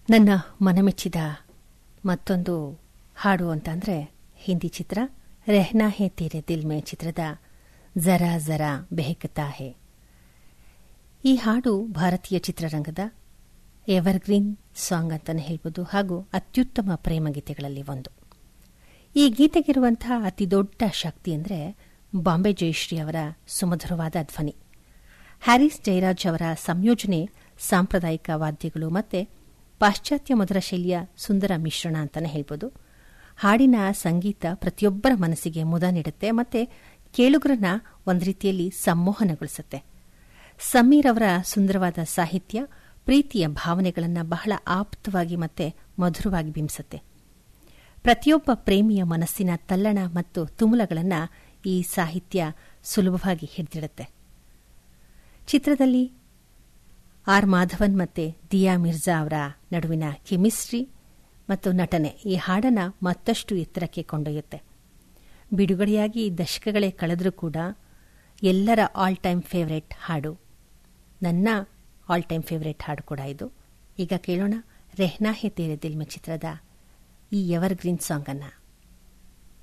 ನನ್ನ ಮನಮೆಚ್ಚಿದ ಮತ್ತೊಂದು ಹಾಡು ಅಂತಂದ್ರೆ ಹಿಂದಿ ಚಿತ್ರ ರೆಹ್ನಾ ಹೇ ತೇರೆ ದಿಲ್ ಮೇ ಚಿತ್ರದ ಜರಾ ಜರಾ ಬೆಹಕತಾ ಹೇ ಈ ಹಾಡು ಭಾರತೀಯ ಚಿತ್ರರಂಗದ ಎವರ್ಗ್ರೀನ್ ಸಾಂಗ್ ಅಂತಾನೆ ಹೇಳ್ಬೋದು ಹಾಗೂ ಅತ್ಯುತ್ತಮ ಪ್ರೇಮ ಗೀತೆಗಳಲ್ಲಿ ಒಂದು ಈ ಗೀತೆಗಿರುವಂತಹ ಅತಿ ದೊಡ್ಡ ಶಕ್ತಿ ಅಂದರೆ ಬಾಂಬೆ ಜಯಶ್ರೀ ಅವರ ಸುಮಧುರವಾದ ಧ್ವನಿ ಹ್ಯಾರಿಸ್ ಜಯರಾಜ್ ಅವರ ಸಂಯೋಜನೆ ಸಾಂಪ್ರದಾಯಿಕ ವಾದ್ಯಗಳು ಮತ್ತೆ ಪಾಶ್ಚಾತ್ಯ ಮಧುರ ಶೈಲಿಯ ಸುಂದರ ಮಿಶ್ರಣ ಅಂತಾನೆ ಹೇಳ್ಬೋದು ಹಾಡಿನ ಸಂಗೀತ ಪ್ರತಿಯೊಬ್ಬರ ಮನಸ್ಸಿಗೆ ಮುದ ನೀಡುತ್ತೆ ಮತ್ತೆ ಕೇಳುಗರನ್ನ ಒಂದು ರೀತಿಯಲ್ಲಿ ಸಂಮೋಹನಗೊಳಿಸುತ್ತೆ ಸಮೀರ್ ಅವರ ಸುಂದರವಾದ ಸಾಹಿತ್ಯ ಪ್ರೀತಿಯ ಭಾವನೆಗಳನ್ನು ಬಹಳ ಆಪ್ತವಾಗಿ ಮತ್ತೆ ಮಧುರವಾಗಿ ಬಿಂಬಿಸುತ್ತೆ ಪ್ರತಿಯೊಬ್ಬ ಪ್ರೇಮಿಯ ಮನಸ್ಸಿನ ತಲ್ಲಣ ಮತ್ತು ತುಮುಲಗಳನ್ನು ಈ ಸಾಹಿತ್ಯ ಸುಲಭವಾಗಿ ಹಿಡಿದಿಡುತ್ತೆ ಚಿತ್ರದಲ್ಲಿ ಆರ್ ಮಾಧವನ್ ಮತ್ತೆ ದಿಯಾ ಮಿರ್ಜಾ ಅವರ ನಡುವಿನ ಕೆಮಿಸ್ಟ್ರಿ ಮತ್ತು ನಟನೆ ಈ ಹಾಡನ್ನು ಮತ್ತಷ್ಟು ಎತ್ತರಕ್ಕೆ ಕೊಂಡೊಯ್ಯುತ್ತೆ ಬಿಡುಗಡೆಯಾಗಿ ದಶಕಗಳೇ ಕಳೆದರೂ ಕೂಡ ಎಲ್ಲರ ಆಲ್ ಟೈಮ್ ಫೇವರೇಟ್ ಹಾಡು ನನ್ನ ಆಲ್ ಟೈಮ್ ಫೇವರೇಟ್ ಹಾಡು ಕೂಡ ಇದು ಈಗ ಕೇಳೋಣ ರೆಹ್ನಾ ಹೇ ತೇರೆ ದಿಲ್ ಮೆ ಚಿತ್ರದ ಈ ಎವರ್ ಗ್ರೀನ್ ಸಾಂಗ್ ಅನ್ನ